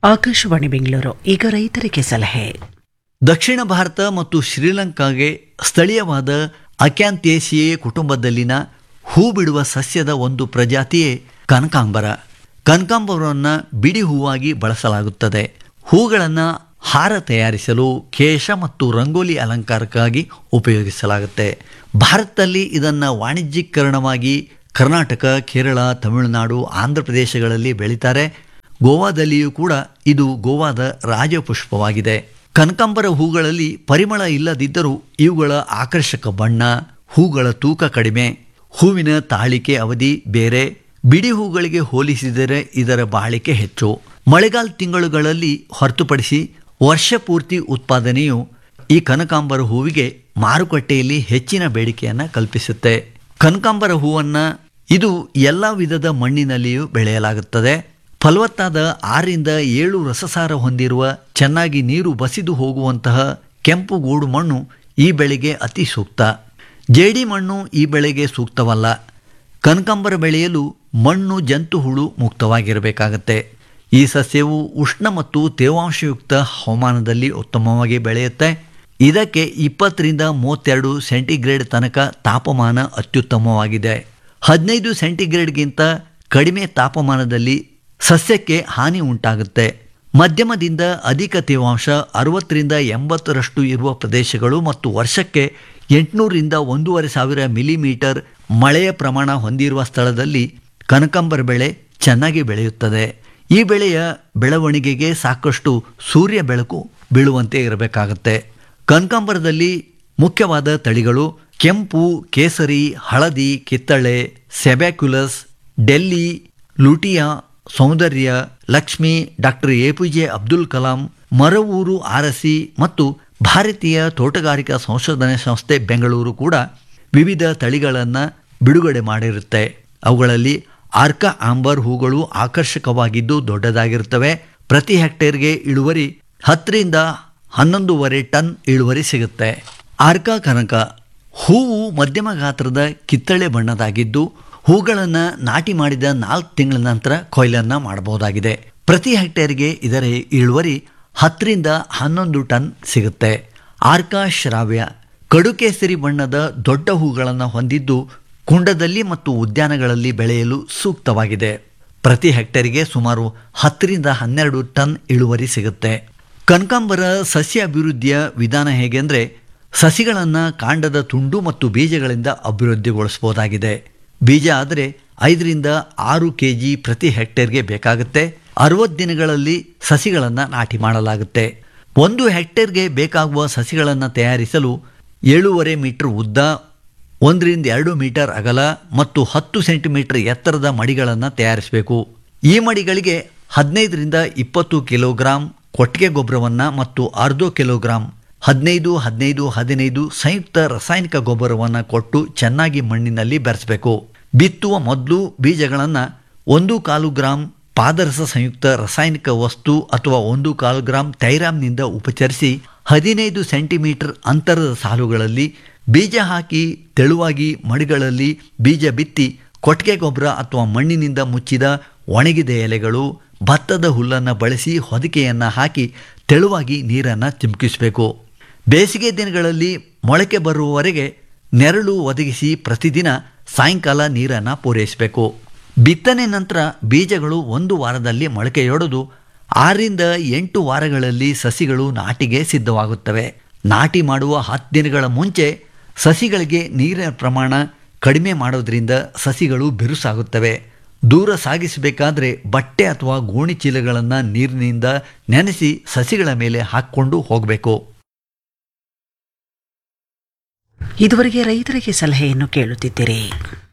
ಆಕಾಶವಾಣಿ ಬೆಂಗಳೂರು ಈಗ ರೈತರಿಗೆ ಸಲಹೆ ದಕ್ಷಿಣ ಭಾರತ ಮತ್ತು ಶ್ರೀಲಂಕಾಗೆ ಸ್ಥಳೀಯವಾದ ಅಕ್ಯಾಂಥೇಸಿಯೇ ಕುಟುಂಬದಲ್ಲಿನ ಹೂ ಬಿಡುವ ಸಸ್ಯದ ಒಂದು ಪ್ರಜಾತಿಯೇ ಕನಕಾಂಬರ ಕನಕಾಂಬರವನ್ನು ಬಿಡಿ ಹೂವಾಗಿ ಬಳಸಲಾಗುತ್ತದೆ ಹೂಗಳನ್ನು ಹಾರ ತಯಾರಿಸಲು ಕೇಶ ಮತ್ತು ರಂಗೋಲಿ ಅಲಂಕಾರಕ್ಕಾಗಿ ಉಪಯೋಗಿಸಲಾಗುತ್ತೆ ಭಾರತದಲ್ಲಿ ಇದನ್ನು ವಾಣಿಜ್ಯೀಕರಣವಾಗಿ ಕರ್ನಾಟಕ ಕೇರಳ ತಮಿಳುನಾಡು ಆಂಧ್ರ ಪ್ರದೇಶಗಳಲ್ಲಿ ಬೆಳೀತಾರೆ ಗೋವಾದಲ್ಲಿಯೂ ಕೂಡ ಇದು ಗೋವಾದ ರಾಜಪುಷ್ಪವಾಗಿದೆ ಕನಕಾಂಬರ ಹೂಗಳಲ್ಲಿ ಪರಿಮಳ ಇಲ್ಲದಿದ್ದರೂ ಇವುಗಳ ಆಕರ್ಷಕ ಬಣ್ಣ ಹೂಗಳ ತೂಕ ಕಡಿಮೆ ಹೂವಿನ ತಾಳಿಕೆ ಅವಧಿ ಬೇರೆ ಬಿಡಿ ಹೂಗಳಿಗೆ ಹೋಲಿಸಿದರೆ ಇದರ ಬಾಳಿಕೆ ಹೆಚ್ಚು ಮಳೆಗಾಲ ತಿಂಗಳುಗಳಲ್ಲಿ ಹೊರತುಪಡಿಸಿ ವರ್ಷ ಪೂರ್ತಿ ಉತ್ಪಾದನೆಯು ಈ ಕನಕಾಂಬರ ಹೂವಿಗೆ ಮಾರುಕಟ್ಟೆಯಲ್ಲಿ ಹೆಚ್ಚಿನ ಬೇಡಿಕೆಯನ್ನು ಕಲ್ಪಿಸುತ್ತೆ ಕನಕಾಂಬರ ಹೂವನ್ನು ಇದು ಎಲ್ಲ ವಿಧದ ಮಣ್ಣಿನಲ್ಲಿಯೂ ಬೆಳೆಯಲಾಗುತ್ತದೆ ಫಲವತ್ತಾದ ಆರರಿಂದ ಏಳು ರಸಸಾರ ಹೊಂದಿರುವ ಚೆನ್ನಾಗಿ ನೀರು ಬಸಿದು ಹೋಗುವಂತಹ ಕೆಂಪು ಗೂಡು ಮಣ್ಣು ಈ ಬೆಳೆಗೆ ಅತಿ ಸೂಕ್ತ ಜೇಡಿ ಮಣ್ಣು ಈ ಬೆಳೆಗೆ ಸೂಕ್ತವಲ್ಲ ಕನಕಾಂಬರ ಬೆಳೆಯಲು ಮಣ್ಣು ಜಂತು ಹುಳು ಮುಕ್ತವಾಗಿರಬೇಕಾಗತ್ತೆ ಈ ಸಸ್ಯವು ಉಷ್ಣ ಮತ್ತು ತೇವಾಂಶಯುಕ್ತ ಹವಾಮಾನದಲ್ಲಿ ಉತ್ತಮವಾಗಿ ಬೆಳೆಯುತ್ತೆ ಇದಕ್ಕೆ ಇಪ್ಪತ್ತರಿಂದ ಮೂವತ್ತೆರಡು ಸೆಂಟಿಗ್ರೇಡ್ ತನಕ ತಾಪಮಾನ ಅತ್ಯುತ್ತಮವಾಗಿದೆ ಹದಿನೈದು ಸೆಂಟಿಗ್ರೇಡ್ಗಿಂತ ಕಡಿಮೆ ತಾಪಮಾನದಲ್ಲಿ ಸಸ್ಯಕ್ಕೆ ಹಾನಿ ಉಂಟಾಗುತ್ತೆ ಮಧ್ಯಮದಿಂದ ಅಧಿಕ ತೇವಾಂಶ ಅರವತ್ತರಿಂದ ಎಂಬತ್ತರಷ್ಟು ಇರುವ ಪ್ರದೇಶಗಳು ಮತ್ತು ವರ್ಷಕ್ಕೆ ಎಂಟುನೂರಿಂದ ಒಂದೂವರೆ ಸಾವಿರ ಮಿಲಿಮೀಟರ್ ಮಳೆಯ ಪ್ರಮಾಣ ಹೊಂದಿರುವ ಸ್ಥಳದಲ್ಲಿ ಕನಕಾಂಬರ ಬೆಳೆ ಚೆನ್ನಾಗಿ ಬೆಳೆಯುತ್ತದೆ ಈ ಬೆಳೆಯ ಬೆಳವಣಿಗೆಗೆ ಸಾಕಷ್ಟು ಸೂರ್ಯ ಬೆಳಕು ಬೀಳುವಂತೆ ಇರಬೇಕಾಗತ್ತೆ ಕನಕಾಂಬರದಲ್ಲಿ ಮುಖ್ಯವಾದ ತಳಿಗಳು ಕೆಂಪು ಕೇಸರಿ ಹಳದಿ ಕಿತ್ತಳೆ ಸೆಬ್ಯಾಕ್ಯುಲಸ್ ಡೆಲ್ಲಿ ಲುಟಿಯಾ Soundarya Lakshmi doctor A P J Abdul Kalam ಮರವೂರು ಆರಸಿ ಮತ್ತು ಭಾರತೀಯ ತೋಟಗಾರಿಕಾ ಸಂಶೋಧನೆ ಸಂಸ್ಥೆ ಬೆಂಗಳೂರು ಕೂಡ ವಿವಿಧ ತಳಿಗಳನ್ನು ಬಿಡುಗಡೆ ಮಾಡಿರುತ್ತೆ ಅವುಗಳಲ್ಲಿ ಆರ್ಕ ಆಂಬರ್ ಹೂಗಳು ಆಕರ್ಷಕವಾಗಿದ್ದು ದೊಡ್ಡದಾಗಿರುತ್ತವೆ ಪ್ರತಿ ಹೆಕ್ಟೇರ್ಗೆ ಇಳುವರಿ ಹತ್ತರಿಂದ ಹನ್ನೊಂದೂವರೆ ಟನ್ ಇಳುವರಿ ಸಿಗುತ್ತೆ ಆರ್ಕ ಕನಕ ಹೂವು ಮಧ್ಯಮ ಗಾತ್ರದ ಕಿತ್ತಳೆ ಬಣ್ಣದಾಗಿದ್ದು ಹೂಗಳನ್ನು ನಾಟಿ ಮಾಡಿದ ನಾಲ್ಕು ತಿಂಗಳ ನಂತರ ಕೊಯ್ಲನ್ನು ಮಾಡಬಹುದಾಗಿದೆ ಪ್ರತಿ ಹೆಕ್ಟೇರ್ಗೆ ಇದರ ಇಳುವರಿ ಹತ್ತರಿಂದ ಹನ್ನೊಂದು ಟನ್ ಸಿಗುತ್ತೆ ಆರ್ಕಾ ಶ್ರಾವ್ಯ ಕಡುಕೇಸರಿ ಬಣ್ಣದ ದೊಡ್ಡ ಹೂಗಳನ್ನು ಹೊಂದಿದ್ದು ಕುಂಡದಲ್ಲಿ ಮತ್ತು ಉದ್ಯಾನಗಳಲ್ಲಿ ಬೆಳೆಯಲು ಸೂಕ್ತವಾಗಿದೆ ಪ್ರತಿ ಹೆಕ್ಟೇರ್ಗೆ ಸುಮಾರು ಹತ್ತರಿಂದ ಹನ್ನೆರಡು ಟನ್ ಇಳುವರಿ ಸಿಗುತ್ತೆ ಕನಕಾಂಬರ ಸಸ್ಯ ಅಭಿವೃದ್ಧಿಯ ವಿಧಾನ ಹೇಗೆ ಅಂದರೆ ಸಸಿಗಳನ್ನು ಕಾಂಡದ ತುಂಡು ಮತ್ತು ಬೀಜಗಳಿಂದ ಅಭಿವೃದ್ಧಿಗೊಳಿಸಬಹುದಾಗಿದೆ ಬೀಜ ಆದರೆ ಐದರಿಂದ ಆರು ಕೆ ಜಿ ಪ್ರತಿ ಹೆಕ್ಟೇರ್ಗೆ ಬೇಕಾಗುತ್ತೆ ಅರವತ್ತು ದಿನಗಳಲ್ಲಿ ಸಸಿಗಳನ್ನು ನಾಟಿ ಮಾಡಲಾಗುತ್ತೆ ಒಂದು ಹೆಕ್ಟೇರ್ಗೆ ಬೇಕಾಗುವ ಸಸಿಗಳನ್ನು ತಯಾರಿಸಲು ಏಳೂವರೆ ಮೀಟರ್ ಉದ್ದ ಒಂದರಿಂದ ಎರಡು ಮೀಟರ್ ಅಗಲ ಮತ್ತು ಹತ್ತು ಸೆಂಟಿಮೀಟರ್ ಎತ್ತರದ ಮಡಿಗಳನ್ನು ತಯಾರಿಸಬೇಕು ಈ ಮಡಿಗಳಿಗೆ ಹದಿನೈದರಿಂದ ಇಪ್ಪತ್ತು ಕಿಲೋಗ್ರಾಂ ಕೊಟ್ಟಿಗೆ ಗೊಬ್ಬರವನ್ನು ಮತ್ತು ಅರ್ಧ ಕಿಲೋಗ್ರಾಂ ಹದಿನೈದು ಹದಿನೈದು ಹದಿನೈದು ಸಂಯುಕ್ತ ರಾಸಾಯನಿಕ ಗೊಬ್ಬರವನ್ನು ಕೊಟ್ಟು ಚೆನ್ನಾಗಿ ಮಣ್ಣಿನಲ್ಲಿ ಬೆರೆಸಬೇಕು ಬಿತ್ತುವ ಮೊದಲು ಬೀಜಗಳನ್ನು ಒಂದು ಕಾಲು ಗ್ರಾಂ ಪಾದರಸ ಸಂಯುಕ್ತ ರಾಸಾಯನಿಕ ವಸ್ತು ಅಥವಾ ಒಂದು ಕಾಲು ಗ್ರಾಂ ಥೈರಾಮ್ನಿಂದ ಉಪಚರಿಸಿ ಹದಿನೈದು ಸೆಂಟಿಮೀಟರ್ ಅಂತರದ ಸಾಲುಗಳಲ್ಲಿ ಬೀಜ ಹಾಕಿ ತೆಳುವಾಗಿ ಮಡಿಗಳಲ್ಲಿ ಬೀಜ ಬಿತ್ತಿ ಕೊಟ್ಟಿಗೆ ಗೊಬ್ಬರ ಅಥವಾ ಮಣ್ಣಿನಿಂದ ಮುಚ್ಚಿದ ಒಣಗಿದ ಎಲೆಗಳು ಭತ್ತದ ಹುಲ್ಲನ್ನು ಬಳಸಿ ಹೊದಿಕೆಯನ್ನು ಹಾಕಿ ತೆಳುವಾಗಿ ನೀರನ್ನು ಚಿಮುಕಿಸಬೇಕು ಬೇಸಿಗೆ ದಿನಗಳಲ್ಲಿ ಮೊಳಕೆ ಬರುವವರೆಗೆ ನೆರಳು ಒದಗಿಸಿ ಪ್ರತಿದಿನ ಸಾಯಂಕಾಲ ನೀರನ್ನು ಪೂರೈಸಬೇಕು ಬಿತ್ತನೆ ನಂತರ ಬೀಜಗಳು ಒಂದು ವಾರದಲ್ಲಿ ಮೊಳಕೆಯೊಡೆದು ಆರರಿಂದ ಎಂಟು ವಾರಗಳಲ್ಲಿ ಸಸಿಗಳು ನಾಟಿಗೆ ಸಿದ್ಧವಾಗುತ್ತವೆ ನಾಟಿ ಮಾಡುವ ಹತ್ತು ದಿನಗಳ ಮುಂಚೆ ಸಸಿಗಳಿಗೆ ನೀರಿನ ಪ್ರಮಾಣ ಕಡಿಮೆ ಮಾಡೋದ್ರಿಂದ ಸಸಿಗಳು ಬಿರುಸಾಗುತ್ತವೆ ದೂರ ಸಾಗಿಸಬೇಕಾದ್ರೆ ಬಟ್ಟೆ ಅಥವಾ ಗೋಣಿ ಚೀಲಗಳನ್ನು ನೀರಿನಿಂದ ನೆನೆಸಿ ಸಸಿಗಳ ಮೇಲೆ ಹಾಕ್ಕೊಂಡು ಹೋಗಬೇಕು ಇದುವರೆಗೆ ರೈತರಿಗೆ ಸಲಹೆಯನ್ನು ಕೇಳುತ್ತಿದ್ದೀರಿ